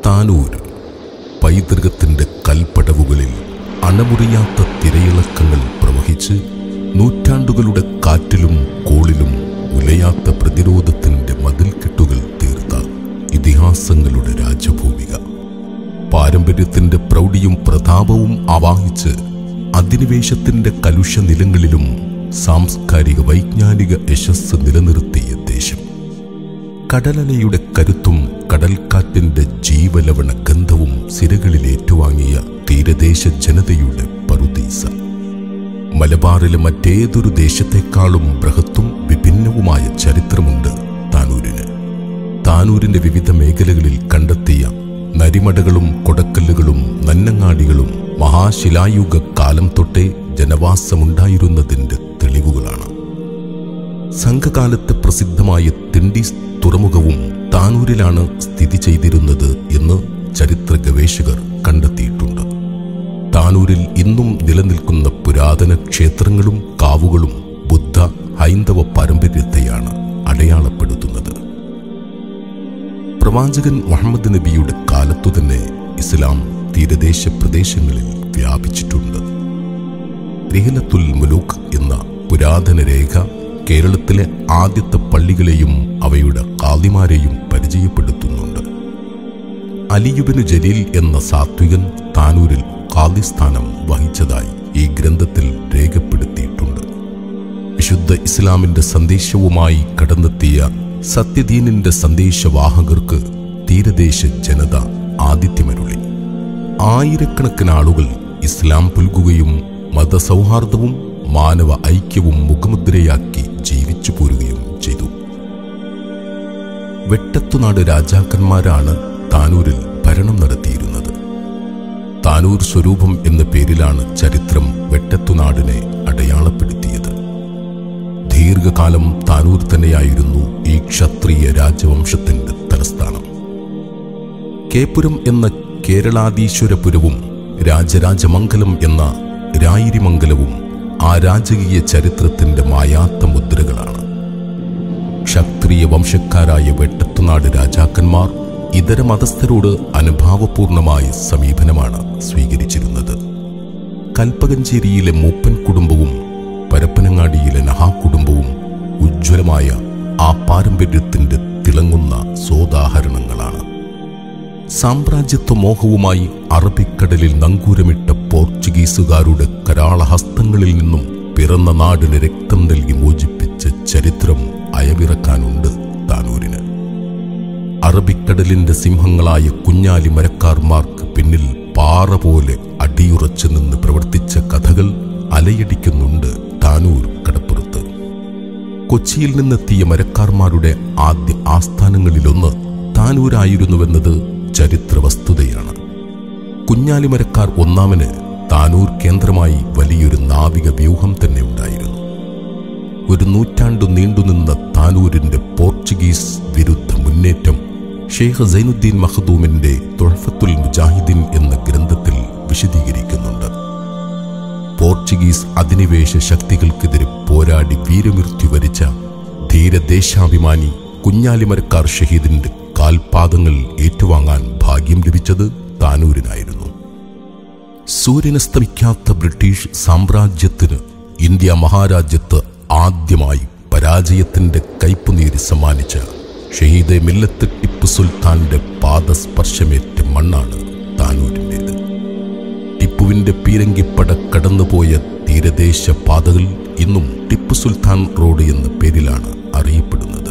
താനൂർ പൈതൃകത്തിന്റെ കൽപ്പടവുകളിൽ അണമുറിയാത്ത തിരയിളക്കങ്ങൾ പ്രവഹിച്ച് നൂറ്റാണ്ടുകളുടെ കാറ്റിലും കോളിലും ഉലയാത്ത പ്രതിരോധത്തിന്റെ മതിൽക്കെട്ടുകൾ തീർത്ത ഇതിഹാസങ്ങളുടെ രാജഭൂമിക പാരമ്പര്യത്തിന്റെ പ്രൗഢിയും പ്രതാപവും ആവാഹിച്ച് അധിനിവേശത്തിന്റെ കലുഷ നിലങ്ങളിലും സാംസ്കാരിക വൈജ്ഞാനിക യശസ് നിലനിർത്തിയ ദേശം കടലലയുടെ കരുത്തും കടൽക്കാറ്റിന്റെ ജീവലവണ ഗന്ധവും സിരകളിൽ ഏറ്റുവാങ്ങിയ തീരദേശ ജനതയുടെ പറുദീസ മലബാറിലെ മറ്റേതൊരു ദേശത്തെക്കാളും ബൃഹത്തും വിഭിന്നവുമായ ചരിത്രമുണ്ട് താനൂരിന് താനൂരിന്റെ വിവിധ മേഖലകളിൽ കണ്ടെത്തിയ നരിമടകളും കൊടക്കല്ലുകളും നന്നങ്ങാടികളും മഹാശിലായുഗ കാലം തൊട്ടേ ജനവാസമുണ്ടായിരുന്നതിന്റെ തെളിവുകളാണ് സംഘകാലത്ത് പ്രസിദ്ധമായ തിണ്ടീസ് തുറമുഖവും താനൂരിലാണ് സ്ഥിതി ചെയ്തിരുന്നത് എന്ന് ചരിത്ര ഗവേഷകർ കണ്ടെത്തിയിട്ടുണ്ട് താനൂരിൽ ഇന്നും നിലനിൽക്കുന്ന പുരാതന ക്ഷേത്രങ്ങളും കാവുകളും ബുദ്ധ ഹൈന്ദവ പാരമ്പര്യത്തെയാണ് അടയാളപ്പെടുത്തുന്നത് പ്രവാചകൻ മുഹമ്മദ് നബിയുടെ കാലത്തു തന്നെ ഇസ്ലാം തീരദേശ പ്രദേശങ്ങളിൽ വ്യാപിച്ചിട്ടുണ്ട് റിഹലത്തുൽ മുലൂക്ക് എന്ന പുരാതന രേഖ കേരളത്തിലെ ആദ്യത്തെ പള്ളികളെയും അവയുടെ കാളിമാരെയും പരിചയപ്പെടുത്തുന്നുണ്ട് അലിയുബിന് ജലീൽ എന്ന സാത്വികൻ താനൂരിൽ കാളിസ്ഥാനം വഹിച്ചതായി ഈ ഗ്രന്ഥത്തിൽ രേഖപ്പെടുത്തിയിട്ടുണ്ട് വിശുദ്ധ ഇസ്ലാമിന്റെ സന്ദേശവുമായി കടന്നെത്തിയ സത്യദീനിന്റെ സന്ദേശവാഹകർക്ക് തീരദേശ ജനത ആതിഥ്യമരുളി ആയിരക്കണക്കിന് ആളുകൾ ഇസ്ലാം പുൽകുകയും മതസൗഹാർദ്ദവും മാനവ ഐക്യവും മുഖമുദ്രയാക്കി ജീവിച്ചു പോരുകയും ചെയ്തു വെട്ടത്തുനാട് രാജാക്കന്മാരാണ് താനൂരിൽ ഭരണം നടത്തിയിരുന്നത് താനൂർ സ്വരൂപം എന്ന പേരിലാണ് ചരിത്രം വെട്ടത്തുനാടിനെ അടയാളപ്പെടുത്തിയത് ദീർഘകാലം താനൂർ തന്നെയായിരുന്നു ഈ ക്ഷത്രിയ രാജവംശത്തിന്റെ തലസ്ഥാനം കേപ്പുരം എന്ന കേരളാധീശ്വരപുരവും രാജരാജമംഗലം എന്ന രായിരിമംഗലവും ആ രാജകീയ ചരിത്രത്തിന്റെ മായാത്ത മുദ്രകളാണ് ക്ഷത്രിയ വംശക്കാരായ വെട്ടത്തുനാട് രാജാക്കന്മാർ ഇതര മതസ്ഥരോട് അനുഭാവപൂർണമായ സമീപനമാണ് സ്വീകരിച്ചിരുന്നത് കൽപ്പകഞ്ചേരിയിലെ മൂപ്പൻ കുടുംബവും പരപ്പനങ്ങാടിയിലെ നഹാ കുടുംബവും ഉജ്ജ്വലമായ ആ പാരമ്പര്യത്തിന്റെ തിളങ്ങുന്ന സോദാഹരണങ്ങളാണ് സാമ്രാജ്യത്വ മോഹവുമായി അറബിക്കടലിൽ നങ്കൂരമിട്ട പോർച്ചുഗീസുകാരുടെ കരാളഹസ്തങ്ങളിൽ നിന്നും പിറന്ന നാടിന് രക്തം നൽകി മോചിപ്പിച്ച ചരിത്രം അയവിറക്കാനുണ്ട് താനൂരിന് അറബിക്കടലിന്റെ സിംഹങ്ങളായ കുഞ്ഞാലി മരക്കാർമാർക്ക് പിന്നിൽ പാറ പോലെ അടിയുറച്ചു നിന്ന് പ്രവർത്തിച്ച കഥകൾ അലയടിക്കുന്നുണ്ട് താനൂർ കടപ്പുറത്ത് കൊച്ചിയിൽ നിന്നെത്തിയ മരക്കാർമാരുടെ ആദ്യ ആസ്ഥാനങ്ങളിലൊന്ന് താനൂരായിരുന്നുവെന്നത് ചരിത്ര വസ്തുതയാണ് കുഞ്ഞാലിമരക്കാർ ഒന്നാമന് താനൂർ കേന്ദ്രമായി വലിയൊരു നാവിക വ്യൂഹം തന്നെ ഉണ്ടായിരുന്നു ഒരു നൂറ്റാണ്ടു നീണ്ടുനിന്ന താനൂരിന്റെ പോർച്ചുഗീസ് വിരുദ്ധ മുന്നേറ്റം ഷെയ്ഖ് സൈനുദ്ദീൻ മഖദൂമിന്റെ തൊഴഫത്തുൽ മുജാഹിദീൻ എന്ന ഗ്രന്ഥത്തിൽ വിശദീകരിക്കുന്നുണ്ട് പോർച്ചുഗീസ് അധിനിവേശ ശക്തികൾക്കെതിരെ പോരാടി വീരമൃത്യു വരിച്ച ധീരദേശാഭിമാനി കുഞ്ഞാലിമരക്കാർ ഷഹീദിന്റെ കാൽപാദങ്ങൾ ഏറ്റുവാങ്ങാൻ ഭാഗ്യം ലഭിച്ചത് താനൂരിനായിരുന്നു സൂര്യനസ്തമിക്കാത്ത ബ്രിട്ടീഷ് സാമ്രാജ്യത്തിന് ഇന്ത്യ മഹാരാജ്യത്ത് ആദ്യമായി പരാജയത്തിന്റെ കയ്പുനീര് സമ്മാനിച്ച ഷഹീദെ മില്ലത്ത് ടിപ്പു സുൽത്താന്റെ പാദസ്പർശമേറ്റ മണ്ണാണ് താനൂരിൻ്റേത് ടിപ്പുവിന്റെ പീരങ്കിപ്പട കടന്നുപോയ തീരദേശ പാതകൾ ഇന്നും ടിപ്പു സുൽത്താൻ റോഡ് എന്ന പേരിലാണ് അറിയപ്പെടുന്നത്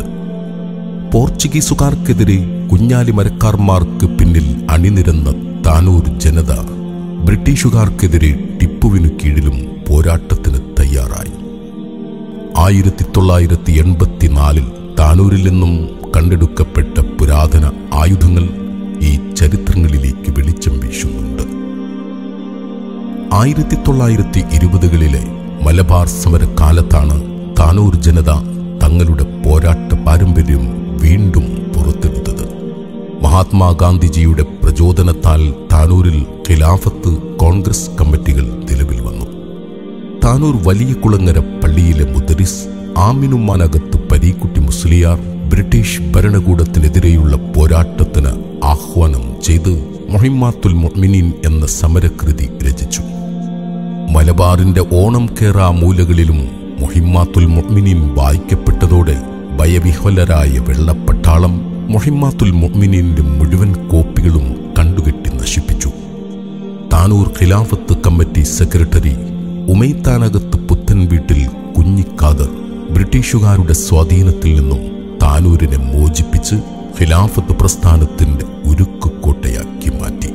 പോർച്ചുഗീസുകാർക്കെതിരെ കുഞ്ഞാലി മരക്കാർമാർക്ക് പിന്നിൽ അണിനിരന്ന താനൂർ ജനത ബ്രിട്ടീഷുകാർക്കെതിരെ ടിപ്പുവിനു കീഴിലും പോരാട്ടത്തിന് തയ്യാറായി ആയിരത്തി തൊള്ളായിരത്തി എൺപത്തിനാലിൽ താനൂരിൽ നിന്നും കണ്ടെടുക്കപ്പെട്ട പുരാതന ആയുധങ്ങൾ ഈ ചരിത്രങ്ങളിലേക്ക് വെളിച്ചം വീശുന്നുണ്ട് ആയിരത്തി തൊള്ളായിരത്തി ഇരുപതുകളിലെ മലബാർ സമരകാലത്താണ് താനൂർ ജനത തങ്ങളുടെ പോരാട്ട പാരമ്പര്യം വീണ്ടും പുറത്തെടുത്തത് മഹാത്മാഗാന്ധിജിയുടെ പ്രചോദനത്താൽ താനൂരിൽ ഖിലാഫത്ത് കോൺഗ്രസ് കമ്മിറ്റികൾ നിലവിൽ വന്നു താനൂർ വലിയ കുളങ്ങര പള്ളിയിലെ മുദരിസ് ആമിനുമാനകത്ത് പരീക്കുട്ടി മുസ്ലിയാർ ബ്രിട്ടീഷ് ഭരണകൂടത്തിനെതിരെയുള്ള പോരാട്ടത്തിന് ആഹ്വാനം ചെയ്ത ചെയ്ത് മൊഹിമാത്തുൽ മുഅ്മിനീൻ എന്ന സമരകൃതി രചിച്ചു മലബാറിന്റെ ഓണം കേറാ മൂലകളിലും മൊഹിമാത്തുൽ മുഅ്മിനീൻ വായിക്കപ്പെട്ടതോടെ ഭയവിഹ്വലരായ വെള്ളപ്പട്ടാളം മൊഹിമാത്തുൽ മുഅ്മിനീന്റെ മുഴുവൻ കോപ്പികളും കണ്ടുകെട്ടി നശിപ്പിച്ചു താനൂർ ഖിലാഫത്ത് കമ്മിറ്റി സെക്രട്ടറി ഉമൈത്താനകത്ത് പുത്തൻ വീട്ടിൽ കുഞ്ഞിക്കാദർ ബ്രിട്ടീഷുകാരുടെ സ്വാധീനത്തിൽ നിന്നും താനൂരിനെ മോചിപ്പിച്ച് ഖിലാഫത്ത് പ്രസ്ഥാനത്തിന്റെ ഉരുക്കുകോട്ടയാക്കി മാറ്റി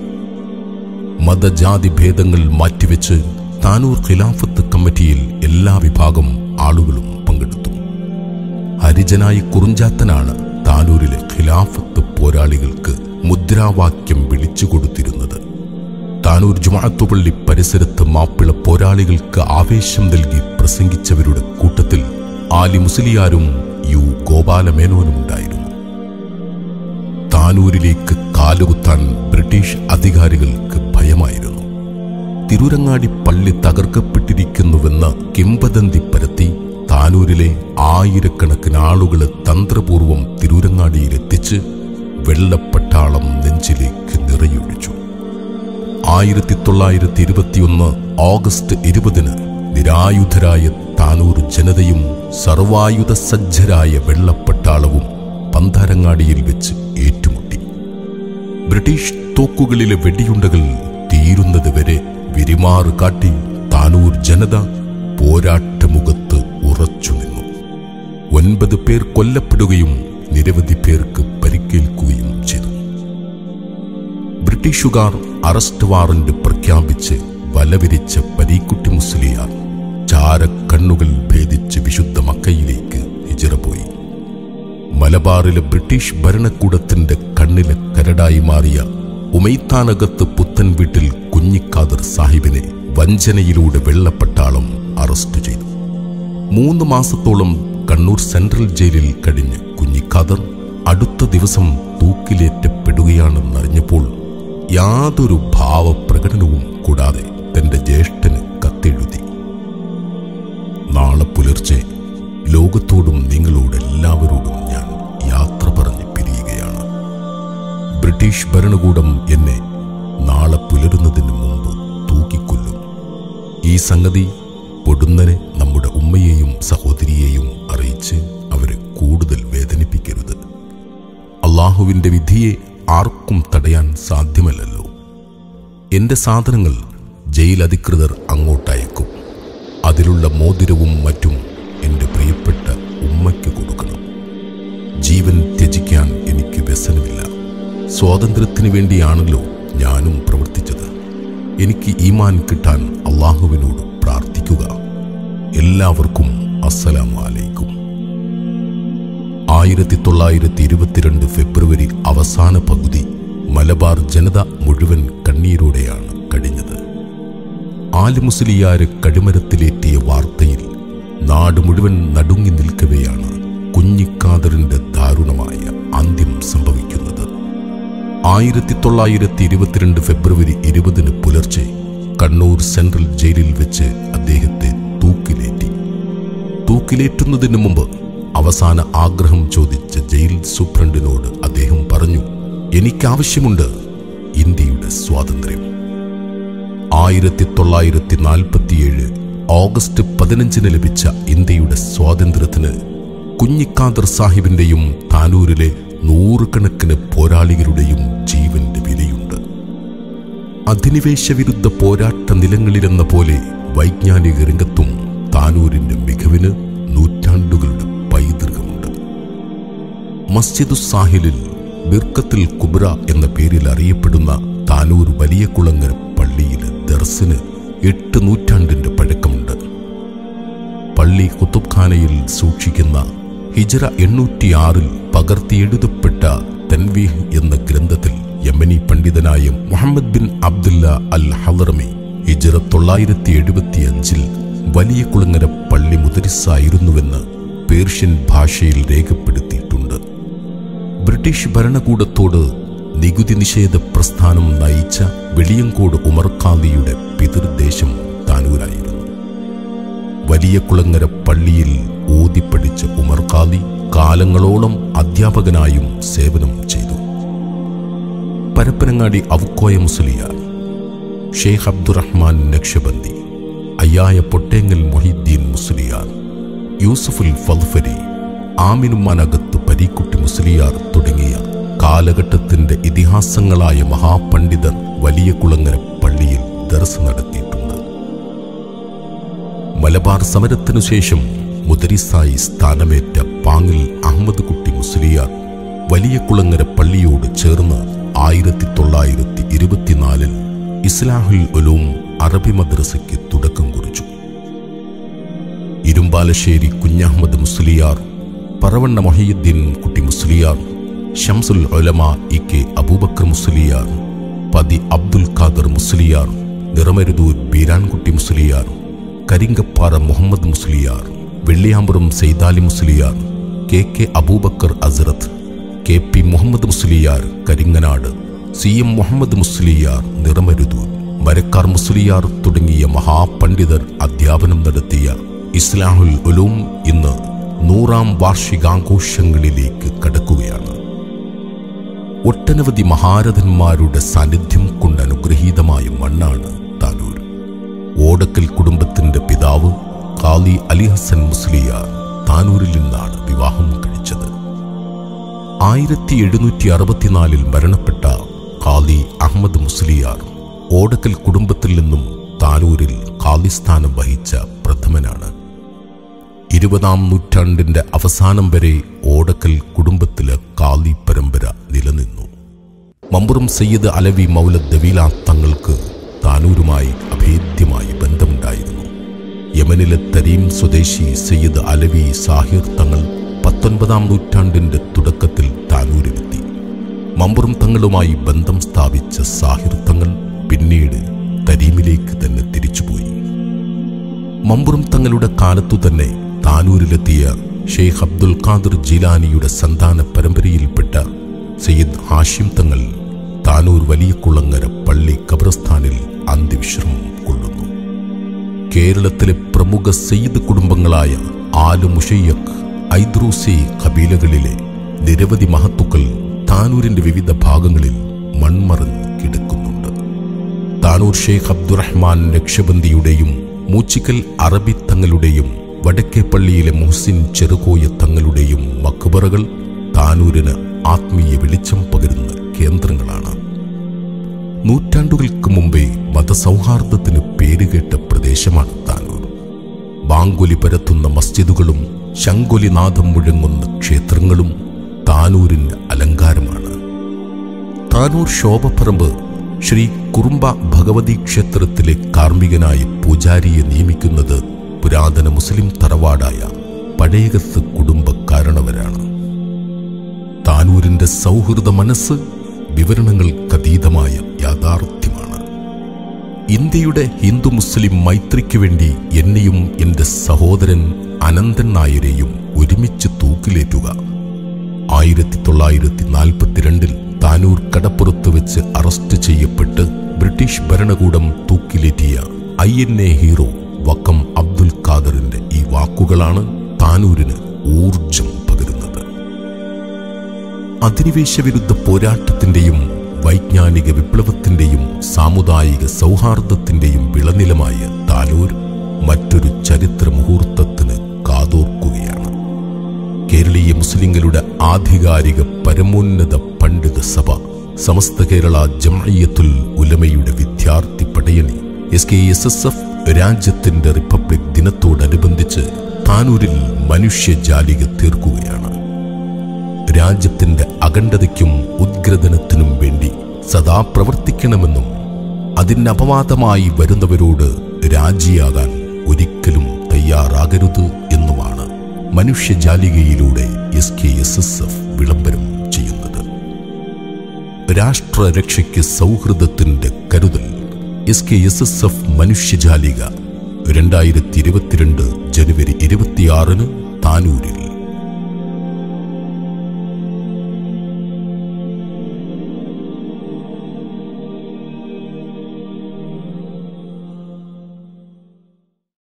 മതജാതി ഭേദങ്ങൾ മാറ്റിവെച്ച് താനൂർ ഖിലാഫത്ത് കമ്മിറ്റിയിൽ എല്ലാ വിഭാഗം ആളുകളും പങ്കെടുത്തു ഹരിജനായ കുറുഞ്ചാത്തനാണ് താനൂരിലെ ഖിലാഫത്ത് പോരാളികൾക്ക് മുദ്രാവാക്യം വിളിച്ചു കൊടുത്തിരുന്നത് താനൂർ ജുമാഅത്തുപള്ളി പരിസരത്ത് മാപ്പിള പോരാളികൾക്ക് ആവേശം നൽകി പ്രസംഗിച്ചവരുടെ കൂട്ടത്തിൽ ആലി മുസ്ലിയാരും യു ഗോപാലമേനോനും ഉണ്ടായിരുന്നു താനൂരിലേക്ക് കാലുകുത്താൻ ബ്രിട്ടീഷ് അധികാരികൾക്ക് ഭയമായിരുന്നു തിരൂരങ്ങാടി പള്ളി തകർക്കപ്പെട്ടിരിക്കുന്നുവെന്ന് കിംവദന്തി പരത്തി താനൂരിലെ ആയിരക്കണക്കിന് ആളുകളെ തന്ത്രപൂർവം തിരൂരങ്ങാടിയിലെത്തിച്ച് വെള്ളപ്പട്ടാളം നെഞ്ചിലേക്ക് നിറയൊഴിച്ചു ആയിരത്തി തൊള്ളായിരത്തി ഇരുപത്തിയൊന്ന് ഓഗസ്റ്റ് ഇരുപതിന് നിരായുധരായ താനൂർ ജനതയും സർവായുധ സജ്ജരായ വെള്ളപ്പട്ടാളവും പന്താരങ്ങാടിയിൽ വെച്ച് ഏറ്റുമുട്ടി ബ്രിട്ടീഷ് തോക്കുകളിലെ വെടിയുണ്ടകൾ തീരുന്നത് വരെ വിരിമാറ് കാട്ടി താനൂർ ജനത പോരാട്ടമുഖത്ത് ഉറച്ചു നിന്നു ഒൻപത് പേർ കൊല്ലപ്പെടുകയും നിരവധി പേർക്ക് പരിക്കേൽക്കുകയും ചെയ്തു ബ്രിട്ടീഷുകാർ അറസ്റ്റ് വാറന്റ് പ്രഖ്യാപിച്ച് വലവിരിച്ച പരീക്കുട്ടി മുസ്ലിയാർ ചാരക്കണ്ണുകൾ ഭേദിച്ച് വിശുദ്ധ മക്കയിലേക്ക് ഹിജറ പോയി മലബാറിലെ ബ്രിട്ടീഷ് ഭരണകൂടത്തിന്റെ കണ്ണിലെ കരടായി മാറിയ ഉമൈത്താനകത്ത് പുത്തൻ വീട്ടിൽ കുഞ്ഞിക്കാദർ സാഹിബിനെ വഞ്ചനയിലൂടെ വെള്ളപ്പട്ടാളം അറസ്റ്റ് ചെയ്തു മൂന്ന് മാസത്തോളം കണ്ണൂർ സെൻട്രൽ ജയിലിൽ കഴിഞ്ഞ് കുഞ്ഞിക്കാദർ അടുത്ത ദിവസം തൂക്കിലേറ്റപ്പെടുകയാണെന്നറിഞ്ഞപ്പോൾ യാതൊരു ഭാവപ്രകടനവും കൂടാതെ തന്റെ ജ്യേഷ്ഠന് കത്തെഴുതി നാളെ പുലർച്ചെ ലോകത്തോടും നിങ്ങളോടെല്ലാവരോടും ഞാൻ യാത്ര പറഞ്ഞ് പിരിയുകയാണ് ബ്രിട്ടീഷ് ഭരണകൂടം എന്നെ നാളെ പുലരുന്നതിന് മുമ്പ് തൂക്കിക്കൊല്ലും ഈ സംഗതി പൊടുന്നനെ നമ്മുടെ ഉമ്മയെയും സഹോദരിയെയും അറിയിച്ച് അവരെ കൂടുതൽ വേദനിപ്പിക്കരുത് അള്ളാഹുവിന്റെ വിധിയെ ആർക്കും തടയാൻ സാധ്യമല്ലല്ലോ എന്റെ സാധനങ്ങൾ ജയിൽ അധികൃതർ അങ്ങോട്ടയക്കും അതിലുള്ള മോതിരവും മറ്റും എന്റെ പ്രിയപ്പെട്ട ഉമ്മയ്ക്ക് കൊടുക്കണം ജീവൻ ത്യജിക്കാൻ എനിക്ക് വ്യസനമില്ല സ്വാതന്ത്ര്യത്തിന് വേണ്ടിയാണല്ലോ ഞാനും പ്രവർത്തിച്ചത് എനിക്ക് ഈമാൻ കിട്ടാൻ അള്ളാഹുവിനോട് പ്രാർത്ഥിക്കുക എല്ലാവർക്കും അസ്സലാമു അലൈക്കും ആയിരത്തി തൊള്ളായിരത്തി ഇരുപത്തിരണ്ട് ഫെബ്രുവരി അവസാന പകുതി മലബാർ ജനത മുഴുവൻ കണ്ണീരോടെയാണ് കഴിഞ്ഞത് ആലിമുസ്ലിയാരെ കടിമരത്തിലേറ്റിയ വാർത്തയിൽ നാട് മുഴുവൻ നടുങ്ങി നിൽക്കവെയാണ് കുഞ്ഞിക്കാദറിന്റെ ദാരുണമായ അന്ത്യം സംഭവിക്കുന്നത് ആയിരത്തി തൊള്ളായിരത്തി ഇരുപത്തിരണ്ട് ഫെബ്രുവരി ഇരുപതിന് പുലർച്ചെ കണ്ണൂർ സെൻട്രൽ ജയിലിൽ വെച്ച് അദ്ദേഹത്തെ തൂക്കിലേറ്റി തൂക്കിലേറ്റുന്നതിന് മുമ്പ് അവസാന ആഗ്രഹം ചോദിച്ച ജയിൽ സൂപ്രണ്ടിനോട് അദ്ദേഹം പറഞ്ഞു എനിക്കാവശ്യമുണ്ട് ഇന്ത്യയുടെ സ്വാതന്ത്ര്യം ആയിരത്തി തൊള്ളായിരത്തി നാൽപ്പത്തിയേഴ് ഓഗസ്റ്റ് പതിനഞ്ചിന് ലഭിച്ച ഇന്ത്യയുടെ സ്വാതന്ത്ര്യത്തിന് കുഞ്ഞിക്കാദർ സാഹിബിന്റെയും താനൂരിലെ നൂറുകണക്കിന് പോരാളികളുടെയും ജീവന്റെ വിലയുണ്ട് അധിനിവേശ വിരുദ്ധ പോരാട്ട നിലങ്ങളിലെന്ന പോലെ വൈജ്ഞാനിക രംഗത്തും താനൂരിന്റെ മികവിന് നൂറ്റാണ്ടുകളുടെ പൈതൃകമുണ്ട് മസ്ജിദു സാഹിലിൽ ബിർക്കത്തിൽ കുബ്ര എന്ന പേരിൽ അറിയപ്പെടുന്ന താനൂർ വലിയ കുളങ്ങര പള്ളിയിലെ ദർസിന് എട്ട് നൂറ്റാണ്ടിന്റെ പഴക്കമുണ്ട് പള്ളി കുത്തുബ് ഖാനയിൽ സൂക്ഷിക്കുന്ന ഹിജറ എണ്ണൂറ്റിയാറിൽ പകർത്തിയെഴുതപ്പെട്ട തൻവീഹ് എന്ന ഗ്രന്ഥത്തിൽ യമനി പണ്ഡിതനായ Muhammad bin Abdullah al Hadrami ഹിജറ തൊള്ളായിരത്തി എഴുപത്തിയഞ്ചിൽ വലിയ കുളങ്ങര പള്ളി മുദരിസായിരുന്നുവെന്ന് പേർഷ്യൻ ഭാഷയിൽ രേഖപ്പെടുത്തിയിട്ടുണ്ട് ബ്രിട്ടീഷ് ഭരണകൂടത്തോട് നികുതി നിഷേധ പ്രസ്ഥാനം നയിച്ച വെളിയങ്കോട് ഉമർ ഖാദിയുടെ പിതൃദേശം താനൂരായിരുന്നു വലിയ കുളങ്ങര പള്ളിയിൽ ഓതിപ്പടിച്ച ഉമർ ഖാദി കാലങ്ങളോളം അധ്യാപകനായും സേവനം ചെയ്തു പരപ്പനങ്ങാടി ഔക്കോയ മുസ്ലിയാർ ഷെയ്ഖ് അബ്ദുറഹ്മാൻ നക്ഷബന്ദി അയ്യായ പൊട്ടേങ്ങൽ മൊഹിദ്ദീൻ മുസ്ലിയാർ യൂസുഫുൽ ഫൽഫരി ആമിനുമാനകത്ത് പരീക്കുട്ടി മുസ്ലിയാർ തുടങ്ങിയ കാലഘട്ടത്തിന്റെ ഇതിഹാസങ്ങളായ മഹാപണ്ഡിതർ വലിയ കുളങ്ങര പള്ളിയിൽ ദർസ് നടത്തിയിട്ടുണ്ട് മലബാർ സമരത്തിനു ശേഷം മുദരിസായി സ്ഥാനമേറ്റ പാങ്ങിൽ അഹമ്മദ് കുട്ടി മുസ്ലിയാർ വലിയ കുളങ്ങര പള്ളിയോട് ചേർന്ന് ആയിരത്തി തൊള്ളായിരത്തി ഇരുപത്തിനാലിൽ ഇസ്ലാഹുൽ ഉലൂം അറബി മദ്രസയ്ക്ക് തുടക്കം കുറിച്ചു ഇരുമ്പാലശ്ശേരി Kunjahammed Musliyar Paravanna Moheedeen Kutty Musliyar Shamsul Ulama E K Abubakar Musliyar Pathi Abdul Khader Musliyar Niramaruthur Beerankutty Musliyar Karinkappara Muhammad Musliyar Velliyampuram Saithali Musliyar K K Abubakar അസറത്ത് K P Muhammad Musliyar Karinganad C M Muhammad Musliyar Niramaruthur Marakkar Musliyar തുടങ്ങിയ മഹാപണ്ഡിതർ അധ്യാപനം നടത്തിയ ഇസ്ലാഹുൽ ഉലൂം ഇന്ന് നൂറാം വാർഷികാഘോഷങ്ങളിലേക്ക് കടക്കുകയാണ് ഒട്ടനവധി മഹാരഥന്മാരുടെ സാന്നിധ്യം കൊണ്ട് അനുഗ്രഹീതമായ മണ്ണാണ് താനൂർ ഓടക്കൽ കുടുംബത്തിന്റെ പിതാവ് ഖാലി അലി ഹസൻ മുസ്ലിയാർ താനൂരിൽ നിന്നാണ് വിവാഹം കഴിച്ചത് ആയിരത്തി എഴുന്നൂറ്റി അറുപത്തിനാലിൽ മരണപ്പെട്ട ഖാലി അഹമ്മദ് മുസ്ലിയാർ ഓടക്കൽ കുടുംബത്തിൽ നിന്നും താനൂരിൽ ഖാലിസ്ഥാനം വഹിച്ച പ്രഥമനാണ് ഇരുപതാം നൂറ്റാണ്ടിന്റെ അവസാനം വരെ ഓടക്കൽ കുടുംബത്തിലെ കാലി പരമ്പര നിലനിന്നു മമ്പുറം സയ്യിദ് അലവി മൗലദ് ദവീല തങ്ങൾക്ക് താനൂരുമായി അഭേദ്യമായി ബന്ധമുണ്ടായിരുന്നു യമനിലെ തരീം സ്വദേശി സയ്യിദ് അലവി സാഹിർ തങ്ങൾ പത്തൊൻപതാം നൂറ്റാണ്ടിന്റെ തുടക്കത്തിൽ താനൂരിലെത്തി മമ്പുറം തങ്ങളുമായി ബന്ധം സ്ഥാപിച്ച സാഹിർ തങ്ങൾ പിന്നീട് തരീമിലേക്ക് തന്നെ തിരിച്ചുപോയി മമ്പുറം തങ്ങളുടെ കാലത്തു തന്നെ താനൂരിലെത്തിയ ഷെയ്ഖ് അബ്ദുൽ ഖാദർ ജീലാനിയുടെ സന്താന പരമ്പരയിൽപ്പെട്ട സയ്യിദ് ഹാഷിം തങ്ങൾ താനൂർ വലിയ കുളങ്ങര പള്ളി കബ്രസ്ഥാനിൽ അന്ത്യവിശ്രമം കൊള്ളുന്നു കേരളത്തിലെ പ്രമുഖ സയ്യിദ് കുടുംബങ്ങളായ ആലു മുഷയ്യഖ് ഐദ്രൂസി കബീലകളിലെ നിരവധി മഹത്തുക്കൾ താനൂരിന്റെ വിവിധ ഭാഗങ്ങളിൽ മൺമറഞ്ഞ് കിടക്കുന്നുണ്ട് താനൂർ ഷെയ്ഖ് അബ്ദുറഹ്മാൻ രക്ഷബന്ദിയുടെയും മൂച്ചിക്കൽ അറബി തങ്ങളുടെയും വടക്കേ പള്ളിയിലെ മുഹ്സിൻ ചെറുകോയ തങ്ങളുടെയും മക്ബറകൾ താനൂരിന് ആത്മീയ വെളിച്ചം പകരുന്ന കേന്ദ്രങ്ങളാണ് നൂറ്റാണ്ടുകൾക്ക് മുമ്പേ മതസൗഹാർദ്ദത്തിന് പേരുകേട്ട പ്രദേശമാണ് താനൂർ ബാങ്കുലി പരത്തുന്ന മസ്ജിദുകളും ശങ്കുലിനാഥം മുഴങ്ങുന്ന ക്ഷേത്രങ്ങളും താനൂരിന്റെ അലങ്കാരമാണ് താനൂർ ശോഭപ്പറമ്പ് ശ്രീ കുറുമ്പ ഭഗവതി ക്ഷേത്രത്തിലെ കാർമ്മികനായി പൂജാരിയെ നിയമിക്കുന്നത് പുരാതന മുസ്ലിം തറവാടായ പഴയകത്ത് കുടുംബക്കാരണവരാണ് താനൂരിന്റെ സൗഹൃദ മനസ്സ് വിവരണങ്ങൾക്കതീതമായ യാഥാർത്ഥ്യമാണ് ഇന്ത്യയുടെ ഹിന്ദു മുസ്ലിം മൈത്രിക്ക് വേണ്ടി എന്നെയും എന്റെ സഹോദരൻ അനന്തൻ നായരെയും ഒരുമിച്ച് തൂക്കിലേറ്റുക ആയിരത്തി തൊള്ളായിരത്തി നാൽപ്പത്തിരണ്ടിൽ താനൂർ കടപ്പുറത്ത് വെച്ച് അറസ്റ്റ് ചെയ്യപ്പെട്ട് ബ്രിട്ടീഷ് ഭരണകൂടം തൂക്കിലേറ്റിയ I N A hero Vakkom Abdul ഖാദറിന്റെ ഈ വാക്കുകളാണ് താനൂരിന് ഊർജം പകരുന്നത് അധിനിവേശ വിരുദ്ധ പോരാട്ടത്തിന്റെയും വൈജ്ഞാനിക വിപ്ലവത്തിന്റെയും സാമുദായിക സൗഹാർദ്ദത്തിന്റെയും വിളനിലമായ താനൂർ മറ്റൊരു ചരിത്ര മുഹൂർത്തത്തിന് കാതോർക്കുകയാണ് കേരളീയ മുസ്ലിങ്ങളുടെ ആധികാരിക പരമോന്നത പണ്ഡിത സഭ സമസ്ത കേരള ജംഇയ്യത്തുൽ ഉലമയുടെ വിദ്യാർത്ഥി പടയണി S K S S F രാജ്യത്തിന്റെ റിപ്പബ്ലിക് ദിനത്തോടനുബന്ധിച്ച് താനൂരിൽ മനുഷ്യജാലിക തീർക്കുകയാണ് രാജ്യത്തിന്റെ അഖണ്ഡതയ്ക്കും ഉദ്ഗ്രഥനത്തിനും വേണ്ടി സദാ പ്രവർത്തിക്കണമെന്നും അതിന് അപവാദമായി വരുന്നവരോട് രാജിയാകാൻ ഒരിക്കലും തയ്യാറാകരുത് എന്നുമാണ് മനുഷ്യജാലികയിലൂടെ S K S S F വിളംബരം ചെയ്യുന്നത് രാഷ്ട്രരക്ഷയ്ക്ക് സൗഹൃദത്തിന്റെ കരുതൽ S K S S F Manushyajalika രണ്ടായിരത്തി ഇരുപത്തിരണ്ട് ജനുവരി ഇരുപത്തിയാറിന് താനൂരിൽ